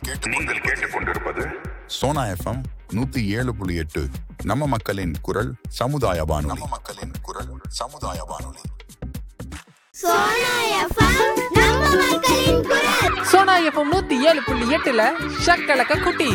நீங்கள் கேட்டுக்கொண்டிருப்பது சோனா எஃப்எம் நூத்தி ஏழு புள்ளி எட்டு நம்ம மக்களின் குரல் சமுதாய வானொலி நம்ம மக்களின் குரல் சமுதாய வானொலி சோனா எஃப்எம் நம்ம மக்களின் குரல் சோனா எஃப்எம் நூத்தி ஏழு புள்ளி எட்டுல ஷக்கலக்க குட்டி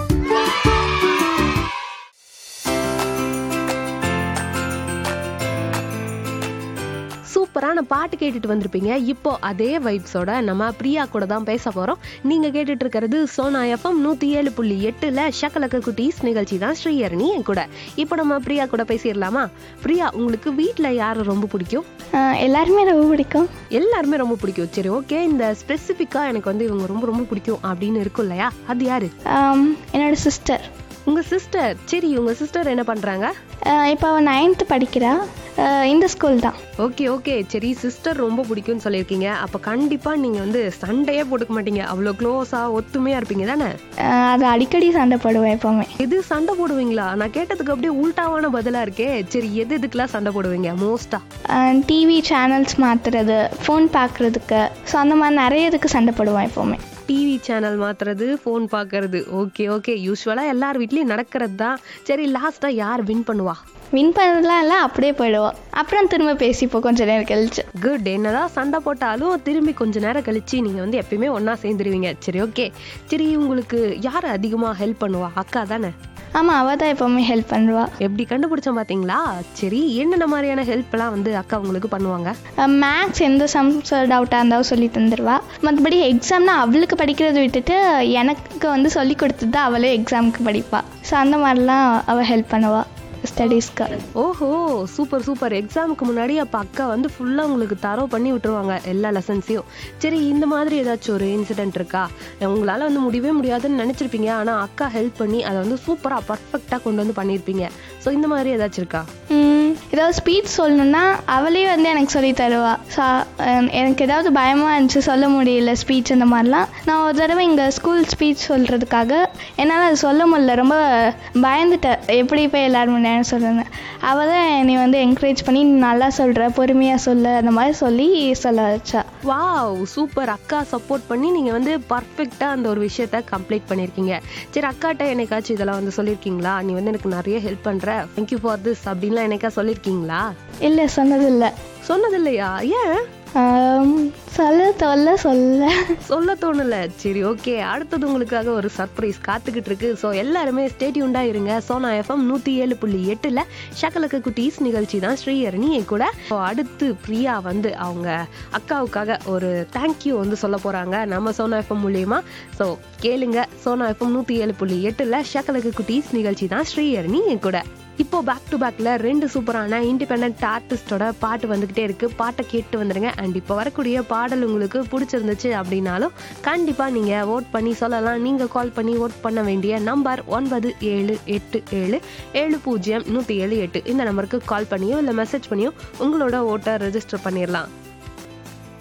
சூப்பரான பாட்டு கேட்டுட்டு வந்திருப்பீங்க இப்போ அதே வைப்ஸோட நம்ம பிரியா கூட தான் பேச போறோம் நீங்க கேட்டுட்டு இருக்கிறது சோனா எஃப்எம் நூத்தி ஏழு புள்ளி எட்டுல ஷக்கலக்க குட்டீஸ் நிகழ்ச்சி தான் ஸ்ரீயரணி என் கூட இப்போ நம்ம பிரியா கூட பேசிடலாமா பிரியா உங்களுக்கு வீட்ல யாரை ரொம்ப பிடிக்கும் ஆஹ் எல்லாருமே ரொம்ப பிடிக்கும் எல்லாருமே ரொம்ப பிடிக்கும் சரி ஓகே இந்த ஸ்பெசிஃபிக்கா எனக்கு வந்து இவங்க ரொம்ப ரொம்ப பிடிக்கும் அப்படின்னு இருக்கும் இல்லையா அது யாரு ஆம், என்னோட சிஸ்டர் உங்க சிஸ்டர் சரி உங்க சிஸ்டர் என்ன பண்றாங்க இப்போ அவள் நைன்த்து படிக்கிறா ஆஹ் இந்த ஸ்கூல் தான் ஓகே ஓகே சரி சிஸ்டர் ரொம்ப பிடிக்கும்னு சொல்லியிருக்கீங்க அப்ப கண்டிப்பா நீங்க வந்து சண்டையே போட்டுக்க மாட்டீங்க அவ்வளோ க்ளோஸா ஒத்துமையா இருப்பீங்க தானே ஆஹ் அது அடிக்கடி சண்டை போடுவேன் எப்போவுமே எது சண்டை போடுவீங்களா நான் கேட்டதுக்கு அப்படியே உல்டாவான பதிலா இருக்கே சரி எது எதுக்கெல்லாம் சண்டை போடுவீங்க மோஸ்டா டிவி சேனல்ஸ் மாற்றுறது ஃபோன் பார்க்குறதுக்கு ஸோ அந்த மாதிரி நிறைய இதுக்கு சண்டை போடுவேன் எப்போவுமே டிவி சேனல் மாத்துறது ஃபோன் பார்க்கறது ஓகே ஓகே யூஸ்வலா எல்லார் வீட்லயும் நடக்கிறது தான் சரி லாஸ்டா யார் வின் பண்ணுவா வின் பண்ணதுலாம் இல்லை அப்படியே போயிடுவோம் அப்புறம் திரும்ப பேசிப்போம் கொஞ்ச நேரம் கழிச்சு குட் என்னதான் சண்டை போட்டாலும் திரும்பி கொஞ்ச நேரம் கழிச்சு நீங்க வந்து எப்பயுமே ஒண்ணா சேர்ந்துருவீங்க சரி ஓகே சரி உங்களுக்கு யார் அதிகமா ஹெல்ப் பண்ணுவா அக்கா தானே ஆமாம் அவள் தான் எப்போவுமே ஹெல்ப் பண்ணுவா எப்படி கண்டுபிடிச்சோம் பாத்தீங்களா சரி என்னென்ன மாதிரியான ஹெல்ப் எல்லாம் வந்து அக்கா உங்களுக்கு பண்ணுவாங்க மேக்ஸ் எந்த சம்ஸ் டவுட்டாக இருந்தாலும் சொல்லி தந்துடுவா மற்றபடி எக்ஸாம்னா அவளுக்கு படிக்கிறத விட்டுட்டு எனக்கு வந்து சொல்லி கொடுத்துட்டு தான் அவளே எக்ஸாமுக்கு படிப்பா ஸோ அந்த மாதிரிலாம் அவள் ஹெல்ப் பண்ணுவா ஸ்டடீஸ்க்கு ஓஹோ சூப்பர் சூப்பர் எக்ஸாமுக்கு முன்னாடி அப்ப அக்கா வந்து ஃபுல்லா உங்களுக்கு தரோ பண்ணி விட்டுருவாங்க எல்லா லெசன்ஸையும் சரி இந்த மாதிரி ஏதாச்சும் ஒரு இன்சிடென்ட் இருக்கா உங்களால வந்து முடியவே முடியாதுன்னு நினைச்சிருப்பீங்க ஆனா அக்கா ஹெல்ப் பண்ணி அதை வந்து சூப்பரா பர்ஃபெக்டா கொண்டு வந்து பண்ணியிருப்பீங்க ஸோ இந்த மாதிரி ஏதாச்சும் இருக்கா ம், ஏதாவது ஸ்பீச் சொல்லணும்னா அவளே வந்து எனக்கு சொல்லி தருவா ஸோ எனக்கு ஏதாவது பயமாக இருந்துச்சு சொல்ல முடியல ஸ்பீச் இந்த மாதிரிலாம் நான் ஒரு தடவை இங்கே ஸ்கூல் ஸ்பீச் சொல்கிறதுக்காக என்னால் அது சொல்ல முடியல ரொம்ப பயந்துட்டேன் எப்படி போய் எல்லாரும் முன்னாடி சொல்லுன்னு அவள் தான் என்னை வந்து என்கரேஜ் பண்ணி "நீ நல்லா சொல்கிற பொறுமையாக சொல்லு அந்த மாதிரி சொல்லி சொல்ல வச்சா வாவ் சூப்பர் அக்கா சப்போர்ட் பண்ணி நீங்க வந்து பர்ஃபெக்டா அந்த ஒரு விஷயத்த கம்ப்ளீட் பண்ணிருக்கீங்க சரி அக்காட்ட என்னைக்காச்சும் இதெல்லாம் வந்து சொல்லியிருக்கீங்களா நீ வந்து எனக்கு நிறைய ஹெல்ப் பண்ற தேங்க்யூ ஃபார் திஸ் அப்படின்லாம் என்னைக்கா சொல்லியிருக்கீங்களா இல்லை சொன்னதில்லை சொன்னது இல்லையா ஏன் ஆம், சொல்ல தொல்ல சொல்ல சொல்ல தோணல சரி ஓகே அடுத்தது உங்களுக்காக ஒரு சர்ப்ரைஸ் காத்துக்கிட்டு இருக்கு ஸோ எல்லாருமே ஸ்டேட்யூண்டா இருங்க சோனா எஃப்எம் நூத்தி ஏழு புள்ளி எட்டுல ஷக்கலக்க குட்டீஸ் நிகழ்ச்சி தான் ஸ்ரீஹரணி என் கூட So, அடுத்து பிரியா வந்து அவங்க அக்காவுக்காக ஒரு தேங்க்யூ வந்து சொல்ல போறாங்க நம்ம சோனா எஃப்எம் மூலியமா ஸோ கேளுங்க சோனா எஃப்எம் நூத்தி ஏழு புள்ளி எட்டுல ஷக்கலக்க குட்டீஸ் நிகழ்ச்சி தான் ஸ்ரீஹரணி என் கூட இப்போ பேக் டு பேக்ல ரெண்டு சூப்பரான இண்டிபெண்ட் ஆர்டிஸ்டோட பாட்டு வந்துகிட்டே இருக்கு பாட்டை கேட்டு வந்துருங்க அண்ட் இப்போ வரக்கூடிய பாடல் உங்களுக்கு பிடிச்சிருந்துச்சு அப்படின்னாலும் கண்டிப்பா நீங்க ஓட் பண்ணி சொல்லலாம் நீங்க கால் பண்ணி ஓட் பண்ண வேண்டிய நம்பர் ஒன்பது ஏழு எட்டு ஏழு ஏழு பூஜ்ஜியம் நூத்தி ஏழு எட்டு இந்த நம்பருக்கு கால் பண்ணியோ இல்லை மெசேஜ் பண்ணியோ உங்களோட ஓட்டை ரெஜிஸ்டர் பண்ணிடலாம்